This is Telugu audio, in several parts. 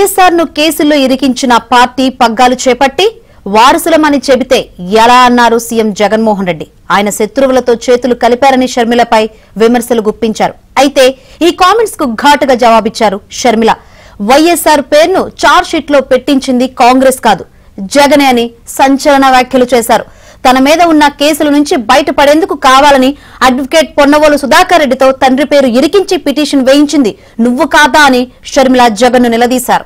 వైఎస్ఆర్ ను కేసుల్లో ఇరికించిన పార్టీ పగ్గాలు చేపట్టి వారసులమని చెబితే ఎలా అన్నారు సీఎం జగన్మోహన్ రెడ్డి ఆయన శత్రువులతో చేతులు కలిపారని షర్మిలపై విమర్శలు గుప్పించారు అయితే ఈ కామెంట్స్ కు ఘాటుగా జవాబిచ్చారు షర్మిల వైఎస్ఆర్ పేరును చార్జ్ షీట్ లో పెట్టించింది కాంగ్రెస్ కాదు జగనే అని సంచలన వ్యాఖ్యలు చేశారు తన మీద ఉన్న కేసుల నుంచి బయటపడేందుకు కావాలని అడ్వకేట్ పొన్నవోలు సుధాకర్ రెడ్డితో తండ్రి పేరు ఇరికించి పిటిషన్ వేయించింది నువ్వు కాదా అని షర్మిల జగన్ను నిలదీశారు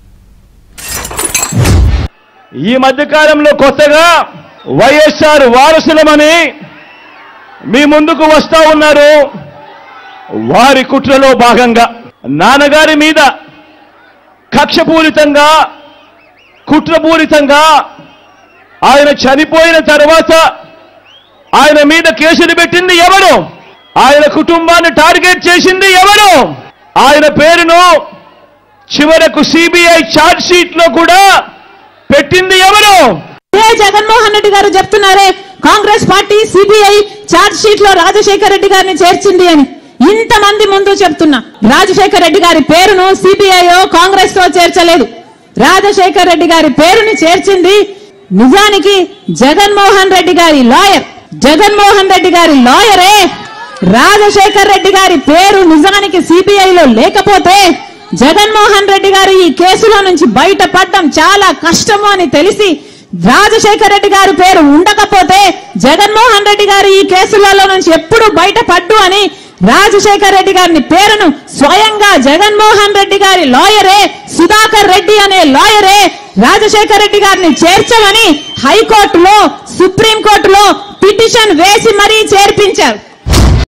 ఈ మధ్య కాలంలో కొత్తగా వైఎస్ఆర్ వారసులమని మీ ముందుకు వస్తా ఉన్నారు వారి కుట్రలో భాగంగా నాన్నగారి మీద కక్షపూరితంగా కుట్రపూరితంగా ఆయన చనిపోయిన తర్వాత ఆయన మీద కేసులు పెట్టింది ఎవరు ఆయన కుటుంబాన్ని టార్గెట్ చేసింది ఎవరు ఆయన పేరును చివరకు సిబిఐ ఛార్జ్ షీట్ లో కూడా పెట్టింది ఎవరు ఇదే జగన్మోహన్ రెడ్డి గారు చెప్తున్నారే Congress party CBI charge sheet లో రాజశేఖర రెడ్డి గారిని చేర్చింది అని ఇంతమంది ముందు చెప్తున్నా రాజశేఖర రెడ్డి గారి పేరును సిబిఐ కాంగ్రెస్ తో చేర్చలేదు రాజశేఖర రెడ్డి గారి పేరుని చేర్చింది నిజానికి జగన్మోహన్ రెడ్డి గారి లాయర్ జగన్మోహన్ రెడ్డి గారి లాయరే రాజశేఖర్ రెడ్డి గారి పేరు నిజానికి సిబిఐలో లేకపోతే జగన్మోహన్ రెడ్డి గారు ఈ కేసులో నుంచి బయటపడడం చాలా కష్టము అని తెలిసి రాజశేఖర్ రెడ్డి గారి పేరు ఉండకపోతే జగన్మోహన్ రెడ్డి గారు ఈ కేసులలో నుంచి ఎప్పుడు బయటపడ్డు అని రాజశేఖర్ రెడ్డి గారిని పేరును స్వయంగా జగన్మోహన్ రెడ్డి గారి లాయరే సుధాకర్ రెడ్డి అనే లాయరే రాజశేఖర్ రెడ్డి గారిని చేర్చమని హైకోర్టులో సుప్రీంకోర్టులో పిటిషన్ వేసి మరీ చేర్పించారు